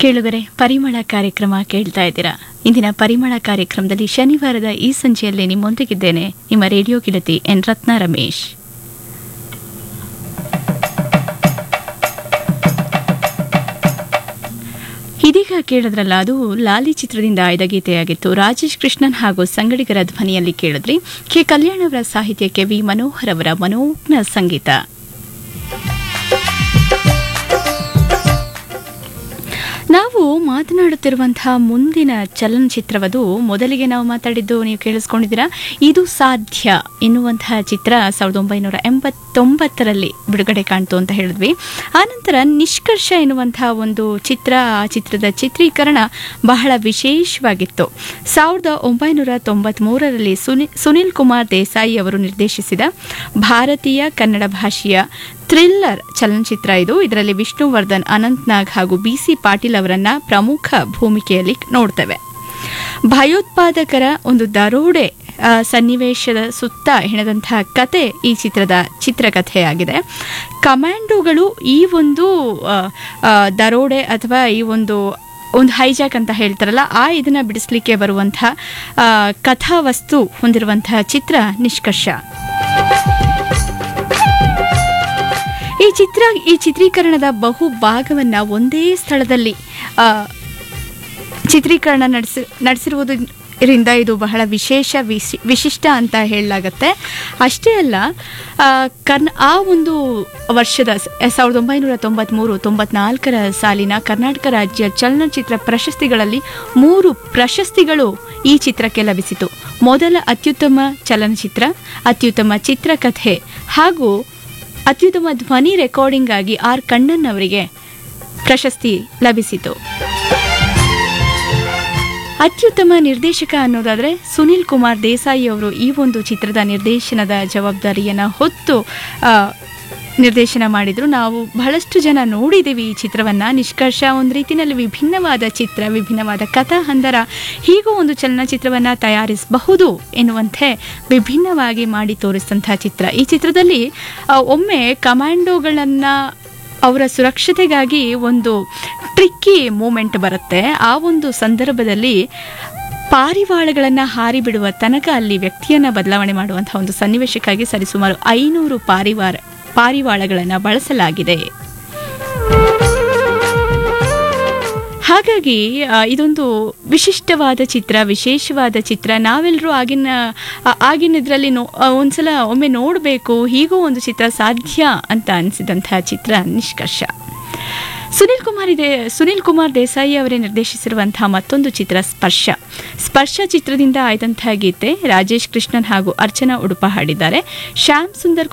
ಕೇಳುಗರೆ ಪರಿಮಳ ಕಾರ್ಯಕ್ರಮ ಕೇಳ್ತಾ ಇದ್ದೀರಾ ಇಂದಿನ ಪರಿಮಳ ಕಾರ್ಯಕ್ರಮದಲ್ಲಿ ಶನಿವಾರದ ಈ ಸಂಜೆಯಲ್ಲಿ ನಿಮ್ಮೊಂದಿಗಿದ್ದೇನೆ ನಿಮ್ಮ ರೇಡಿಯೋ ಗೆಳತಿ ಎನ್ ರತ್ನ ರಮೇಶ್ ಇದೀಗ ಕೇಳಿದ್ರಲ್ಲ ಅದು ಲಾಲಿ ಚಿತ್ರದಿಂದ ಆಯ್ದ ಗೀತೆಯಾಗಿತ್ತು ರಾಜೇಶ್ ಕೃಷ್ಣನ್ ಹಾಗೂ ಸಂಗಡಿಗರ ಧ್ವನಿಯಲ್ಲಿ ಕೇಳಿದ್ರಿ ಕೆ ಕಲ್ಯಾಣ್ ಅವರ ಸಾಹಿತ್ಯಕ್ಕೆ ವಿ ಮನೋಹರ್ ಅವರ ಮನೋಜ್ಞ ಸಂಗೀತ ನಾವು ಮಾತನಾಡುತ್ತಿರುವಂತಹ ಮುಂದಿನ ಚಲನಚಿತ್ರವದು ಮೊದಲಿಗೆ ನಾವು ಮಾತಾಡಿದ್ದು ನೀವು ಕೇಳಿಸ್ಕೊಂಡಿದ್ದೀರಾ ಇದು ಸಾಧ್ಯ ಎನ್ನುವಂತಹ ಚಿತ್ರ ಸಾವಿರದ ಒಂಬೈನೂರ ಎಂಬತ್ತೊಂಬತ್ತರಲ್ಲಿ ಬಿಡುಗಡೆ ಕಾಣ್ತು ಅಂತ ಹೇಳಿದ್ವಿ ಆನಂತರ ನಿಷ್ಕರ್ಷ ಎನ್ನುವಂತಹ ಒಂದು ಚಿತ್ರ ಆ ಚಿತ್ರದ ಚಿತ್ರೀಕರಣ ಬಹಳ ವಿಶೇಷವಾಗಿತ್ತು ಸಾವಿರದ ಒಂಬೈನೂರ ತೊಂಬತ್ಮೂರರಲ್ಲಿ ಸುನಿ ಸುನಿಲ್ ಕುಮಾರ್ ದೇಸಾಯಿ ಅವರು ನಿರ್ದೇಶಿಸಿದ ಭಾರತೀಯ ಕನ್ನಡ ಭಾಷೆಯ ಥ್ರಿಲ್ಲರ್ ಚಲನಚಿತ್ರ ಇದು ಇದರಲ್ಲಿ ವಿಷ್ಣುವರ್ಧನ್ ಅನಂತ್ನಾಗ್ ಹಾಗೂ ಬಿ ಸಿ ಪಾಟೀಲ್ ಅವರನ್ನ ಪ್ರಮುಖ ಭೂಮಿಕೆಯಲ್ಲಿ ನೋಡ್ತೇವೆ ಭಯೋತ್ಪಾದಕರ ಒಂದು ದರೋಡೆ ಆ, ಸನ್ನಿವೇಶದ ಸುತ್ತ ಹೆಣೆದಂತಹ ಕತೆ ಈ ಚಿತ್ರದ ಚಿತ್ರಕಥೆಯಾಗಿದೆ ಕಮಾಂಡೋಗಳು ಈ ಒಂದು ಆ, ಆ, ದರೋಡೆ ಅಥವಾ ಈ ಒಂದು ಒಂದು ಹೈಜಾಕ್ ಅಂತ ಹೇಳ್ತಾರಲ್ಲ ಆ ಇದನ್ನ ಬಿಡಿಸ್ಲಿಕ್ಕೆ ಬರುವಂತಹ ಆ, ಕಥಾವಸ್ತು ಹೊಂದಿರುವಂತಹ ಚಿತ್ರ ನಿಷ್ಕರ್ಷ ಈ ಚಿತ್ರ ಈ ಚಿತ್ರೀಕರಣದ ಬಹು ಭಾಗವನ್ನ ಒಂದೇ ಸ್ಥಳದಲ್ಲಿ ಆ, ಚಿತ್ರೀಕರಣ ನಡೆಸಿ ನಡೆಸಿರುವುದರಿಂದ ಇದು ಬಹಳ ವಿಶೇಷ ವಿಶಿ ವಿಶಿಷ್ಟ ಅಂತ ಹೇಳಲಾಗತ್ತೆ ಅಷ್ಟೇ ಅಲ್ಲ ಆ, ಕರ್ನ ಆ ಒಂದು ವರ್ಷದ ಸ- ಸಾವಿರದ ಒಂಬೈನೂರ ತೊಂಬತ್ಮೂರು ತೊಂಬತ್ನಾಲ್ಕರ ಸಾಲಿನ ಕರ್ನಾಟಕ ರಾಜ್ಯ ಚಲನಚಿತ್ರ ಪ್ರಶಸ್ತಿಗಳಲ್ಲಿ ಮೂರು ಪ್ರಶಸ್ತಿಗಳು ಈ ಚಿತ್ರಕ್ಕೆ ಲಭಿಸಿತು ಮೊದಲ ಅತ್ಯುತ್ತಮ ಚಲನಚಿತ್ರ ಅತ್ಯುತ್ತಮ ಚಿತ್ರಕಥೆ ಹಾಗೂ ಅತ್ಯುತ್ತಮ ಧ್ವನಿ ರೆಕಾರ್ಡಿಂಗ್ ಆಗಿ ಆರ್ ಕಣ್ಣನ್ ಅವರಿಗೆ ಪ್ರಶಸ್ತಿ ಲಭಿಸಿತು ಅತ್ಯುತ್ತಮ ನಿರ್ದೇಶಕ ಅನ್ನೋದಾದ್ರೆ ಸುನಿಲ್ ಕುಮಾರ್ ದೇಸಾಯಿ ಅವರು ಈ ಒಂದು ಚಿತ್ರದ ನಿರ್ದೇಶನದ ಜವಾಬ್ದಾರಿಯನ್ನು ಹೊತ್ತು ಆ, ನಿರ್ದೇಶನ ಮಾಡಿದ್ರು ನಾವು ಬಹಳಷ್ಟು ಜನ ನೋಡಿದ್ದೀವಿ ಈ ಚಿತ್ರವನ್ನ ನಿಷ್ಕರ್ಷ ಒಂದು ರೀತಿಯಲ್ಲಿ ವಿಭಿನ್ನವಾದ ಚಿತ್ರ ವಿಭಿನ್ನವಾದ ಕಥಾ ಹಂದರ ಹೀಗೂ ಒಂದು ಚಲನಚಿತ್ರವನ್ನ ತಯಾರಿಸಬಹುದು ಎನ್ನುವಂತೆ ವಿಭಿನ್ನವಾಗಿ ಮಾಡಿ ತೋರಿಸಿದಂತಹ ಚಿತ್ರ ಈ ಚಿತ್ರದಲ್ಲಿ ಆ, ಒಮ್ಮೆ ಕಮಾಂಡೋಗಳನ್ನ ಅವರ ಸುರಕ್ಷತೆಗಾಗಿ ಒಂದು ಟ್ರಿಕ್ಕಿ ಮೂಮೆಂಟ್ ಬರುತ್ತೆ ಆ ಒಂದು ಸಂದರ್ಭದಲ್ಲಿ ಪಾರಿವಾಳಗಳನ್ನು ಹಾರಿ ಬಿಡುವ ತನಕ ಅಲ್ಲಿ ವ್ಯಕ್ತಿಯನ್ನ ಬದಲಾವಣೆ ಮಾಡುವಂತಹ ಒಂದು ಸನ್ನಿವೇಶಕ್ಕಾಗಿ ಸರಿಸುಮಾರು ಐನೂರು ಪಾರಿವಾರ ಪಾರಿವಾಳಗಳನ್ನು ಬಳಸಲಾಗಿದೆ ಹಾಗಾಗಿ ಆ, ಇದೊಂದು ವಿಶಿಷ್ಟವಾದ ಚಿತ್ರ ವಿಶೇಷವಾದ ಚಿತ್ರ ನಾವೆಲ್ಲರೂ ಆಗಿನ ಆ- ಆಗಿನ ಇದರಲ್ಲಿ ನೋ ಆ, ಒಂದ್ಸಲ ಒಮ್ಮೆ ನೋಡಬೇಕು ಹೀಗೂ ಒಂದು ಚಿತ್ರ ಸಾಧ್ಯ ಅಂತ ಅನಿಸಿದಂತಹ ಚಿತ್ರ ನಿಷ್ಕರ್ಷ ಸುನಿಲ್ ಕುಮಾರ್ ಇದೆ ಸುನಿಲ್ ಕುಮಾರ್ ದೇಸಾಯಿ ಅವರೇ ನಿರ್ದೇಶಿಸಿರುವಂತಹ ಮತ್ತೊಂದು ಚಿತ್ರ ಸ್ಪರ್ಶ ಸ್ಪರ್ಶ ಚಿತ್ರದಿಂದ ಆಯ್ದಂತಹ ಗೀತೆ ರಾಜೇಶ್ ಕೃಷ್ಣನ್ ಹಾಗೂ ಅರ್ಚನಾ ಉಡುಪ ಹಾಡಿದ್ದಾರೆ ಶ್ಯಾಮ್ ಸುಂದರ್